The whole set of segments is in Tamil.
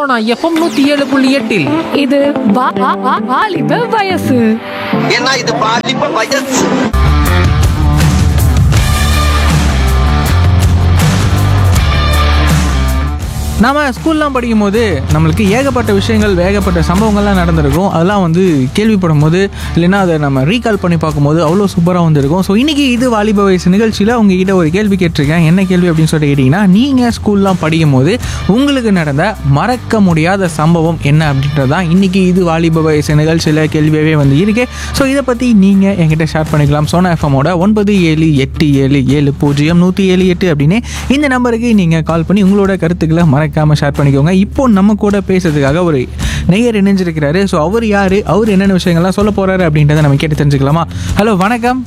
சோனா எஃப்எம் நூத்தி ஏழு புள்ளி எட்டில் இது வா- வா- வா- வாலிப வயசு ஏன்னா இது பாலிப்ப வயசு நாம ஸ்கூல்லாம் படிக்கும் போது நம்மளுக்கு ஏகப்பட்ட விஷயங்கள் ஏகப்பட்ட சம்பவங்கள்லாம் நடந்திருக்கும் அதெல்லாம் வந்து கேள்விப்படும் போது இல்லைன்னா அதை நம்ம ரீகால் பண்ணி பார்க்கும்போது அவ்வளோ சூப்பராக வந்திருக்கும் ஸோ இன்னைக்கு இது வாலிப வயசு நிகழ்ச்சியில் உங்ககிட்ட ஒரு கேள்வி கேட்டிருக்கேன் என்ன கேள்வி அப்படின்னு சொல்லிட்டு கேட்டிங்கன்னா நீங்கள் ஸ்கூல்லாம் படிக்கும் போது உங்களுக்கு நடந்த மறக்க முடியாத சம்பவம் என்ன அப்படின்றது தான் இன்னைக்கு இது வாலிப வயசு நிகழ்ச்சியில் கேள்வியாகவே வந்து இருக்கு ஸோ இதை பற்றி நீங்கள் என்கிட்ட ஷேர் பண்ணிக்கலாம் சோனா எஃப்எம்மோட ஒன்பது ஏழு எட்டு ஏழு ஏழு பூஜ்ஜியம் நூற்றி ஏழு எட்டு அப்படின்னு இந்த நம்பருக்கு நீங்கள் கால் பண்ணி உங்களோட கருத்துக்களை மறக்காமல் ஷேர் பண்ணிக்கோங்க இப்போ நம்ம கூட பேசுறதுக்காக ஒரு நேயர் இணைஞ்சிருக்கிறாரு ஸோ அவர் யார் அவர் என்னென்ன விஷயங்கள்லாம் சொல்ல போகிறாரு அப்படின்றத நம்ம கேட்டு தெரிஞ்சுக்கலாமா ஹலோ வணக்கம்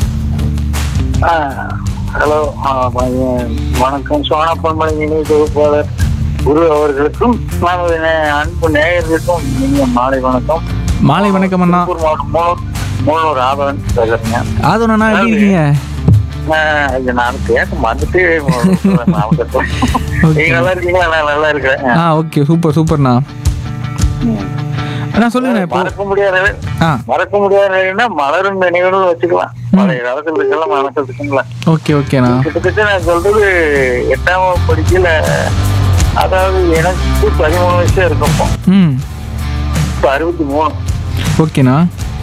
ஹலோ வணக்கம் சோனாப்பன்மலை இணை தொகுப்பாளர் குரு அவர்களுக்கும் நமது நே- அன்பு நேயர்களுக்கும் இனிய மாலை வணக்கம் மாலை வணக்கம் அண்ணா திருப்பூர் மாவட்டம் மூணூர் மூணூர் ஆதவன் பேசுறேங்க ஆதோனா எப்படி இருக்கீங்க ஆஹ் இது நான் கேட்க மறந்துட்டு மாவட்டத்தில் நீங்க நல்லா இருக்கீங்களா நான் நல்லா இருக்கிறேன் ஆ ஓகே சூப்பர் சூப்பர்ண்ணா அண்ணா சொல்லுங்கண்ணா இப்போ மறக்க முடியாத ஆ மறக்க முடியாத நிலைன்னா மலரும் நினைவுகள் வச்சுக்கலாம் பழைய காலத்துல இருக்கலாம் மறக்கிறதுக்குங்களா ஓகே ஓகேண்ணா கிட்டத்தட்ட நான் சொல்றது எட்டாம் வகுப்பு படிக்கல அதாவது எனக்கு பதிமூணு வயசு இருக்கப்போ ம் இப்ப அறுபத்தி மூணு ஓகேண்ணா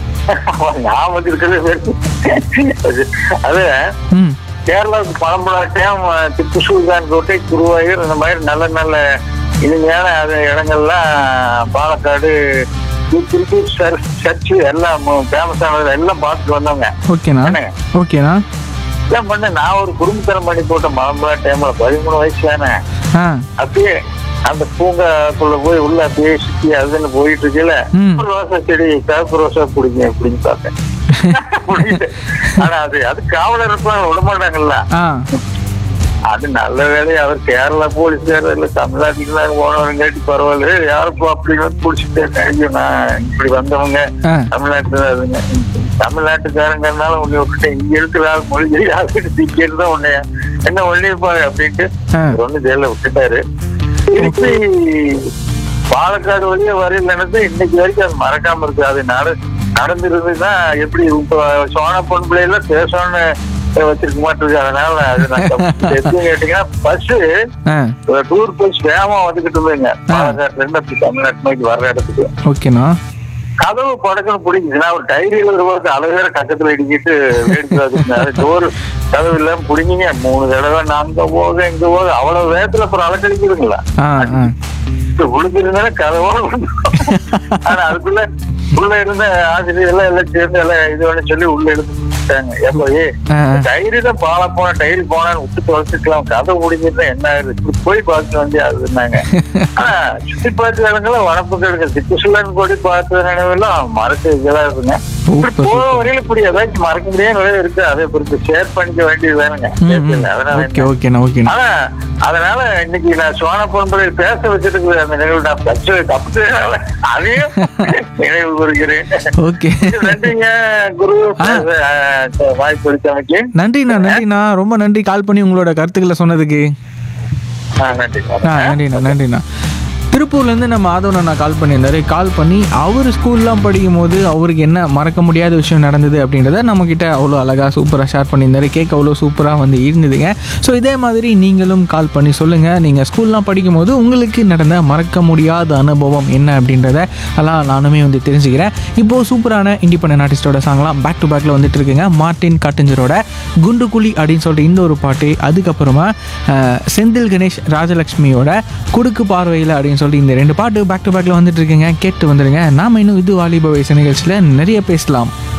ஞாபகம் வச்சிருக்கிறது பெருசு. அது ம் கேரளாவுக்கு பழம்பலாட்டம் திப்பு சுல்தான் கோட்டை குருவாயூர் இந்த மாதிரி நல்ல நல்ல இனிமையான அது இடங்கள்லாம் பாலக்காடு திருப்பூர் சர்ச் சர்ச்சு எல்லாம் ஃபேமஸ் ஆனது எல்லாம் பார்த்துட்டு வந்தவங்க ஓகேண்ணா என்னங்க? ஓகேண்ணா இதான் பண்ண நான் ஒரு குடும்பத்தனம் பண்ணி போட்ட மலம்பலா டைம்ல பதிமூணு வயசு தானே ஆ அப்படியே அந்த பூங்காக்குள்ள போய் உள்ள அப்படியே சுத்தி அதுன்னு போயிட்டு இருக்கல ம். ஒரு ரோசா செடி கருப்பு ரோசா பிடிங்க அப்படின்னு பார்த்தேன் புடிங்கிட்டு. ஆனா அது அது காவலர் இருப்பாங்க விட மாட்டாங்கல்ல ஆ அது நல்ல வேலையை அவர் கேரளா போலீஸ்கார இல்ல தமிழ்நாட்டுல போனவங்க கேட்டு பரவாயில்ல ஏய், யாருப்பா அப்படி வந்து பிடிச்சிட்டேன் ஐயோ நான் இப்படி வந்தவங்க ஆ தமிழ்நாட்டுல அதுங்க தமிழ்நாட்டுக்காரங்கனால உன்னை விட்டுட்டு இங்க இருக்கிற ஆள் மொழி தெரியாது டிக்கெட் தான் உன்னைய என்ன ஒன்னிருப்பாரு அப்படின்ட்டு ஆ. ஒண்ணு ஜெயில விட்டுட்டாரு திருப்பி பாலக்காடு வழியா வரையில் நினைச்சு இன்னைக்கு வரைக்கும் அது மறக்காம இருக்கு அது நட நடந்திருந்ததுன்னா எப்படி இப்ப சோனா பொன் பிள்ளைல பேசணும்னு வச்சிருக்க மாட்டிருக்கு அதனால அது நான் தப்பு. எதுக்கு கேட்டீங்கன்னா பஸ் ஆ டூர் பஸ் வேகமா வந்துகிட்டு இருந்தேங்க பாலக்காட்டுல இருந்து அப்படி தமிழ்நாட்டு நோக்கி வர்ற இடத்துக்கு ஓகேண்ணா கதவு படக்குன்னு பிடிக்குது நான் ஒரு டைரி எழுதுறதுக்கு அளவேற கட்டத்துல இடிக்கிட்டு வேடிக்கை டோர் கதவு இல்லாம பிடிங்கிங்க மூணு தடவை நான் அங்க போக இங்க போக அவ்வளவு வேகத்துல அப்புறம் அலக்கடிக்குதுங்களா ஆ ஆ விழுந்திருந்தாலே கதவோட விழுந்துரும். ஆனா அதுக்குள்ள உள்ள இருந்த ஆசிரியர் எல்லாம் எல்லாம் சேர்ந்து எல்லாம் இது வேணும் சொல்லி உள்ள எடுத்துட்டாங்க எப்போ ஏ ஆ, ஆ. டைரி தான் பால போன டைரி போனான்னு விட்டு தொலைச்சிக்கலாம் கதை முடிஞ்சிருந்தா என்ன ஆகுது இப்படி போய் பார்த்து வந்து அதுனாங்க ஆனா சுத்தி பார்த்து இடங்கள்லாம் வனப்பு கிடக்கு திப்பு சுல்லன் கோடி பார்த்த நினைவெல்லாம் மறக்க இதெல்லாம் இருக்குங்க இப்படி சூப்பர், போக சூப்பர். வரையில இப்படி ஏதாச்சும் மறக்க முடியாத நிறைய இருக்கு அதை பொறுத்து ஷேர் பண்ணிக்க வேண்டியது வேணுங்க ம், ம். அதனால ஓகே என்ன? ஓகேண்ணா ஓகேண்ணா ஆனா அதனால இன்னைக்கு நான் சோனா பொன்பதை பேச வச்சிருக்கிற அந்த நினைவு நான் தச்சு தப்புனால அதையும் நினைவு கூறுகிறேன் ஓகே நன்றிங்க குரு பேச, அஹ், வாய்ப்பு அளித்தமைக்கு நன்றிண்ணா நன்றிண்ணா ரொம்ப நன்றி கால் பண்ணி உங்களோட கருத்துக்களை சொன்னதுக்கு ஆ, நன்றி ஆ நன்றிண்ணா நன்றிண்ணா திருப்பூர்லேருந்து நம்ம ஆதவன் நான் கால் பண்ணியிருந்தாரு கால் பண்ணி அவர் ஸ்கூல்லாம் படிக்கும் போது அவருக்கு என்ன மறக்க முடியாத விஷயம் நடந்தது அப்படின்றத நம்மக்கிட்ட அவ்வளோ அழகாக சூப்பராக ஷேர் பண்ணியிருந்தாரு கேட்க அவ்வளோ சூப்பராக வந்து இருந்ததுங்க ஸோ இதே மாதிரி நீங்களும் கால் பண்ணி சொல்லுங்கள் நீங்கள் ஸ்கூல்லாம் படிக்கும் போது உங்களுக்கு நடந்த மறக்க முடியாத அனுபவம் என்ன அப்படின்றத எல்லாம் நானுமே வந்து தெரிஞ்சுக்கிறேன் இப்போது சூப்பரான இண்டிபெண்டன்ட் ஆர்டிஸ்டோட சாங்லாம் பேக் டு பேக்கில் வந்துட்டு இருக்குங்க மார்ட்டின் காட்டஞ்சரோட குண்டுக்குழி அப்படின்னு சொல்லிட்டு இந்த ஒரு பாட்டு அதுக்கப்புறமா அஹ், செந்தில் கணேஷ் ராஜலக்ஷ்மியோட குடுக்கு பார்வையில் அப்படின்னு சொல்லிட்டு இந்த ரெண்டு பாட்டு பேக் டு பேக்கில் வந்துட்டு இருக்குங்க கேட்டு வந்துடுங்க நாம இன்னும் இது வாலிப வயசு நிகழ்ச்சியில் நிறைய பேசலாம்